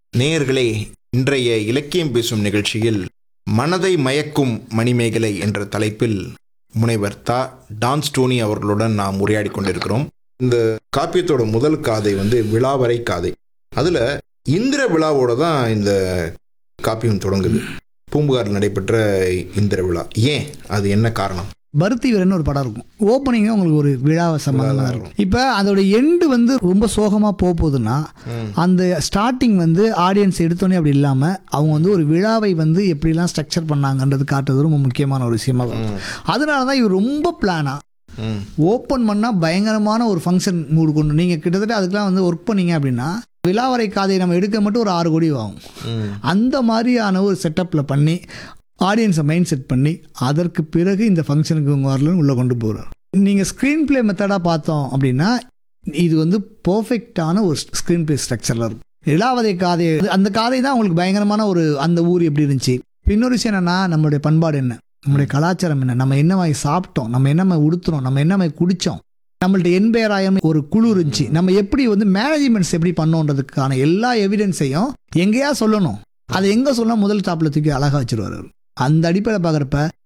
நேயர்களே இன்றைய இலக்கியம் பேசும் நிகழ்ச்சியில் மனதை மயக்கும் மணிமேகலை என்ற தலைப்பில் முனைவர் தா டான் ஸ்டோனி அவர்களுடன் நாம் உரையாடி கொண்டிருக்கிறோம் இந்த காப்பியத்தோட முதல் காதை வந்து விழாவரை காதை அதில் இந்திர விழாவோட தான் இந்த காப்பியம் தொடங்குது பூம்புகாரில் நடைபெற்ற இந்திர விழா ஏன் அது என்ன காரணம் பருத்தி வீரன் ஒரு படம் இருக்கும் ஓப்பனிங்கே உங்களுக்கு ஒரு விழாவை சம்மந்தமாக விழாவா இருக்கும் இப்போ அதோட எண்டு வந்து ரொம்ப சோகமாக போக போகுதுன்னா அந்த ஸ்டார்டிங் வந்து ஆடியன்ஸ் எடுத்தோன்னே அப்படி இல்லாமல் அவங்க வந்து ஒரு விழாவை வந்து எப்படிலாம் ஸ்ட்ரக்சர் பண்ணாங்கன்றது காட்டுறது ரொம்ப முக்கியமான ஒரு விஷயமா இருக்கும் அதனால தான் இவர் ரொம்ப பிளானாக ம் ஓப்பன் பண்ணால் பயங்கரமான ஒரு ஃபங்க்ஷன் மூடு கொண்டு நீங்கள் கிட்டத்தட்ட அதுக்கெலாம் வந்து ஒர்க் பண்ணீங்க அப்படின்னா விழாவரை காதை நம்ம எடுக்க மட்டும் ஒரு ஆறு கோடி ஆகும் ம் அந்த மாதிரியான ஒரு செட்டப்பில் பண்ணி ஆடியன்ஸை மைண்ட் செட் பண்ணி அதற்கு பிறகு இந்த ஃபங்க்ஷனுக்கு இவங்க வரலன்னு உள்ளே கொண்டு போகிறார் நீங்கள் ஸ்க்ரீன் ப்ளே மெத்தடாக பார்த்தோம் அப்படின்னா இது வந்து பர்ஃபெக்டான ஒரு ஸ்க்ரீன் ப்ளே ஸ்ட்ரக்சரில் இருக்கும் இலாவதை காதை அந்த காதை தான் உங்களுக்கு பயங்கரமான ஒரு அந்த ஊர் எப்படி இருந்துச்சு இன்னொரு விஷயம் என்னன்னா நம்மளுடைய பண்பாடு என்ன நம்மளுடைய கலாச்சாரம் என்ன நம்ம என்ன மாதிரி சாப்பிட்டோம் நம்ம என்ன மாதிரி உடுத்துறோம் நம்ம என்ன மாதிரி குடித்தோம் நம்மள்ட்ட என்பேராயம் ஒரு குழு இருந்துச்சு நம்ம எப்படி வந்து மேனேஜ்மெண்ட்ஸ் எப்படி பண்ணோன்றதுக்கான எல்லா எவிடன்ஸையும் எங்கேயா சொல்லணும் அதை எங்கே சொன்னால் முதல் டாப்பில் தூக்கி அழகாக வச்சிருவார் அவர். அந்த அடிப்படையில் பார்க்குறப்ப